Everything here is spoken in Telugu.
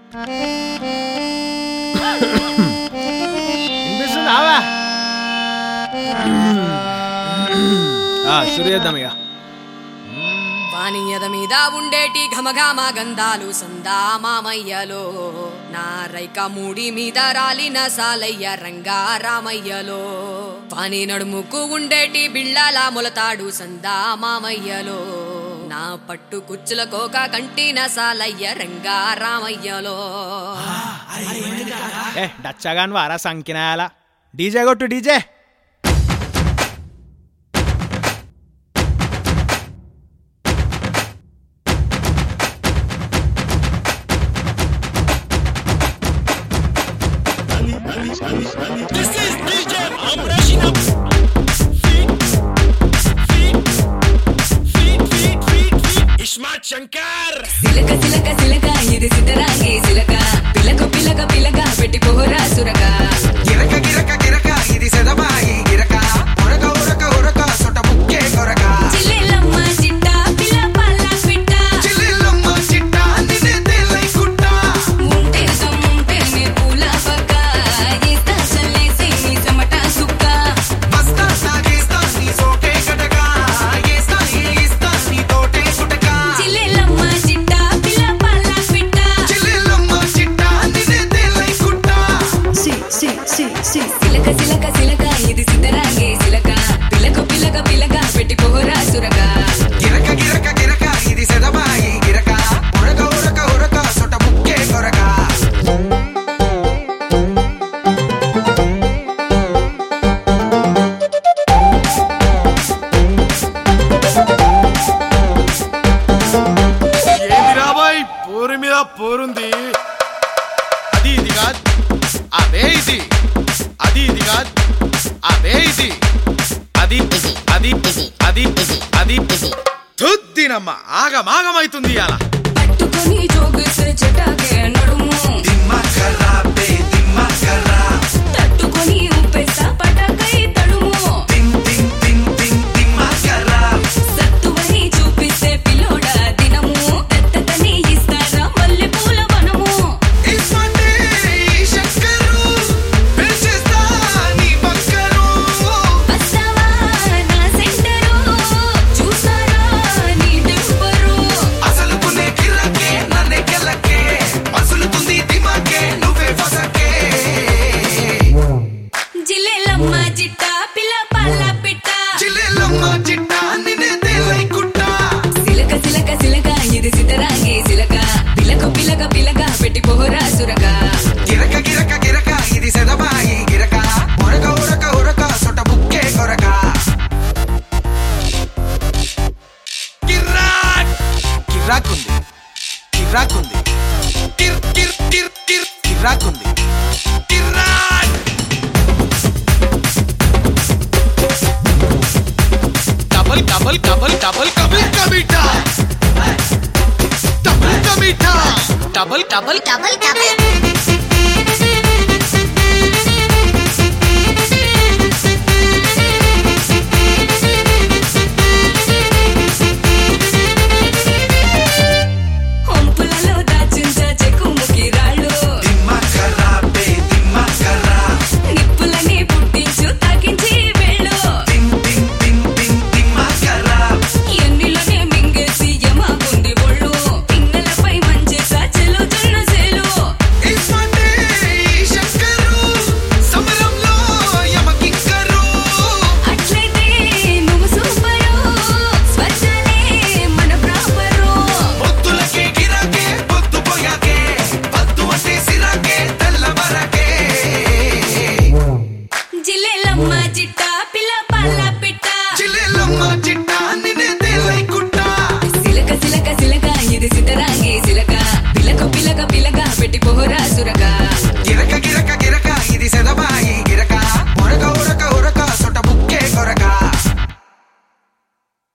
వినిపిస్తుందావా షురు చేద్దాం ఇక వాణియద మీద ఉండేటి ఘమఘమ గంధాలు సందా మామయ్యలో నా రైక మూడి మీద రాలిన సాలయ్య రంగా రామయ్యలో వాణి నడుముకు ఉండేటి బిళ్ళల మొలతాడు సందా మామయ్యలో నా పట్టు కుచ్చుల కోక కంటిన సాలయ్య రంగా రామయ్యలో ఏ డచ్చగాన్ వారా సంకినాయాల డీజే కొట్టు డీజే ఇస్మార్ట్ శంకర్ సిలక సిలక సిలక ఇది సిద్ధరాగే సిలక పిలక పిలక పిలక పెట్టి పోరా సురక గిరక గిరక గిరక ఇది సెదబాయి గిరక ఉరక ఉరక ఉరక సొట ముక్కే కొరక చిల్లెలమ్మ చిట్ట పిల్ల పల్ల పిట్ట చిల్లిల్లమ్మ చిట్ట నిన్నే తేలై కుట్ట ఉంటే సమ్ముంటే నే పూల పక్క ఇస్తా చల్లేసి నీ చెమట సుక్క బస్తా సాగేస్తా నీ సోకే గటక ఏస్తా ఏస్తా నీ తోటే గుటక చిల్లెలమ్మ చిట్ట పిల్ల పల్ల పిట్ట చిల్లిల్లమ్మ చిట్ట నిన్నే తేలై కుట్ట సిలక సిలక సిలక ఇది సిద్ధరాగే సిలక పిలక పిలక పిలక పెట్టి పోరా సురక గిరక గిరక గిరక ఇది సెదబాయి గిరక ఉరక ఉరక ఉరక సొట ముక్కే కొరక ఏంది రాబాయ్ పోరు మీద పోరుంది అది ఇది కాదు అదే ఇది అది ఇది కాదు అదే ఇది అది అది అది అది తుద్దినమ్మ ఆగమాగమైతుంది అలా పట్టుకొని జోగిస్తే చెట్టాకే నడుము దిమ్మ ఖరాబే దిమ్మ ఖరా తట్టుకొని ఉప్పేస్తా పటాకై తడుము తిన్ తిన్ తిన్ తిన్ దిమ్మ ఖరా సత్తువని చూపిస్తే పిల్లోడా దినము దత్తతని ఇస్తారా మల్లె పూల వనము ఇస్మంటే ఈ శంకరు పిలిచేస్తా నీ పక్కరు వస్తావా నా సెంటరు చూసారా నీ టెంపరు అసలుకునే గిరకే నన్నే గెలకే మసులుతుంది దిమాకే నువ్వే ఫసకే జిల్లెలమ్మ జిట్ట పిల్ల పల్ల పిట్ట చిల్లెల్లమ్మ చిట్ట నిన్నే తేలై కుట్ట సిలక సిలక సిలక ఇది సిద్ధరాగే సిలక పిలక పిలక పిలక పెట్టి పోరా సురక గిరక గిరక గిరక ఇది సెదబాయి గిరక ఉరక ఉరక ఉరక సొట బుక్కే కొరక కిర్రాక్ కిర్రాకుంది కిర్రాకుంది కిర్ కిర్ కిర్ కిర్ కిర్రాకుంది కిర్రాక్ డబల్ డబల్ డబల్ డబల్ కబుల్ కమిటా డబుల్ కమిటా డబల్ డబల్ double double